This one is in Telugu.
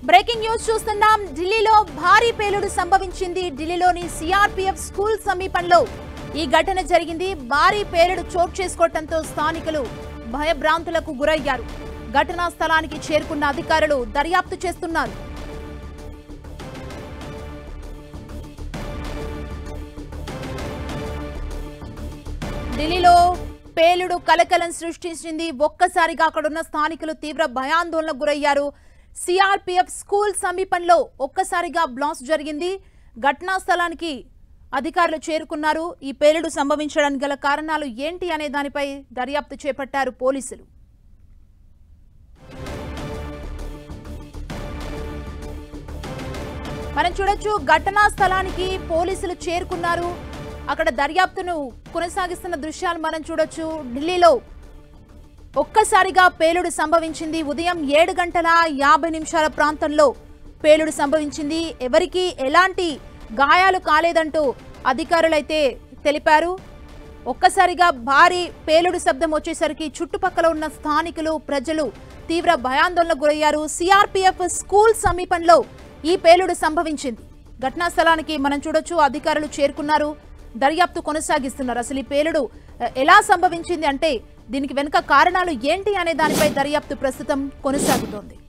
బ్రేకింగ్ న్యూస్ చూస్తున్నాం ఢిల్లీలో భారీ పేలుడు సంభవించింది ఢిల్లీలోని సిఆర్పిఎఫ్ స్కూల్ సమీపంలో ఈ ఘటన జరిగింది భారీ పేలుడు చోటు చేసుకోవడంతో స్థానికులు భయభ్రాంతులకు గురయ్యారు ఘటనా స్థలానికి చేరుకున్న అధికారులు దర్యాప్తు చేస్తున్నారు ఢిల్లీలో పేలుడు కలకలం సృష్టించింది ఒక్కసారిగా అక్కడున్న స్థానికులు తీవ్ర భయాందోళనకు గురయ్యారు సిఆర్పిఎఫ్ స్కూల్ సమీపంలో ఒక్కసారిగా బ్లాస్ట్ జరిగింది ఘటనా స్థలానికి అధికారులు చేరుకున్నారు ఈ పేలుడు సంభవించడానికి గల కారణాలు ఏంటి అనే దానిపై దర్యాప్తు చేపట్టారు పోలీసులు మనం చూడొచ్చు ఘటనా స్థలానికి పోలీసులు చేరుకున్నారు అక్కడ దర్యాప్తును కొనసాగిస్తున్న దృశ్యాలు మనం చూడొచ్చు ఢిల్లీలో ఒక్కసారిగా పేలుడు సంభవించింది ఉదయం ఏడు గంటల యాభై నిమిషాల ప్రాంతంలో పేలుడు సంభవించింది ఎవరికీ ఎలాంటి గాయాలు కాలేదంటూ అధికారులైతే తెలిపారు ఒక్కసారిగా భారీ పేలుడు శబ్దం వచ్చేసరికి చుట్టుపక్కల ఉన్న స్థానికులు ప్రజలు తీవ్ర భయాందోళనకు గురయ్యారు సిఆర్పిఎఫ్ స్కూల్ సమీపంలో ఈ పేలుడు సంభవించింది ఘటనా స్థలానికి మనం చూడొచ్చు అధికారులు చేరుకున్నారు దర్యాప్తు కొనసాగిస్తున్నారు అసలు ఈ పేలుడు ఎ, ఎలా సంభవించింది అంటే దీనికి వెనుక కారణాలు ఏంటి అనే దానిపై దర్యాప్తు ప్రస్తుతం కొనసాగుతోంది